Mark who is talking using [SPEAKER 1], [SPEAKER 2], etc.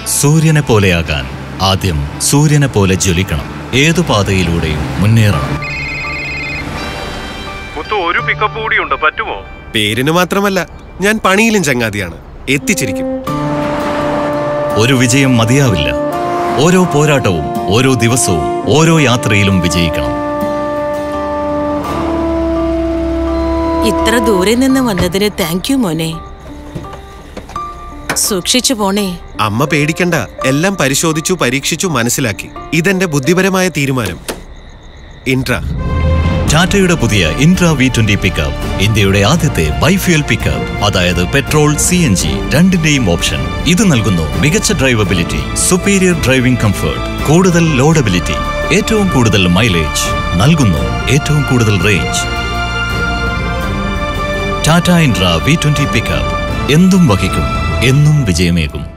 [SPEAKER 1] സൂര്യനെ പോലെയാകാൻ ആദ്യം സൂര്യനെ പോലെ ജ്വലിക്കണം ഏതു പാതയിലൂടെയും മുന്നേറണം
[SPEAKER 2] മുത്തു ഒരു പിക്കപ്പ് കൂടിയുണ്ട് പറ്റുമോ
[SPEAKER 3] പേരിന് മാത്രമല്ല ഞാൻ പണിയിലും ചങ്ങാതിയാണ് എത്തിച്ചിരിക്കും
[SPEAKER 1] ഒരു വിജയം മതിയാവില്ല ഓരോ പോരാട്ടവും ഓരോ ദിവസവും ഓരോ യാത്രയിലും വിജയിക്കണം
[SPEAKER 4] ഇത്ര ദൂരെ നിന്ന് വന്നതിന് താങ്ക് യു മോനെ സൂക്ഷിച്ചു പോണേ
[SPEAKER 3] അമ്മ പേടിക്കണ്ട എല്ലാം പരിശോധിച്ചു പരീക്ഷിച്ചു മനസ്സിലാക്കി ഇതെന്റെ ബുദ്ധിപരമായ തീരുമാനം ഇൻട്ര
[SPEAKER 1] ടാറ്റയുടെ പുതിയ ഇൻട്രാ വി ട്വന്റി പിക്കപ്പ് ഇന്ത്യയുടെ ആദ്യത്തെ ബൈഫ്യൂൽ പിക്കപ്പ് അതായത് പെട്രോൾ സി എൻ ജി രണ്ടിന്റെയും ഓപ്ഷൻ ഇത് നൽകുന്നു മികച്ച ഡ്രൈവബിലിറ്റി സുപ്പീരിയർ ഡ്രൈവിംഗ് കംഫർട്ട് കൂടുതൽ ലോഡബിലിറ്റി ഏറ്റവും കൂടുതൽ മൈലേജ് നൽകുന്നു ഏറ്റവും കൂടുതൽ range Tata Intra V twenty pickup എന്തും വഹിക്കും എന്നും വിജയമേകും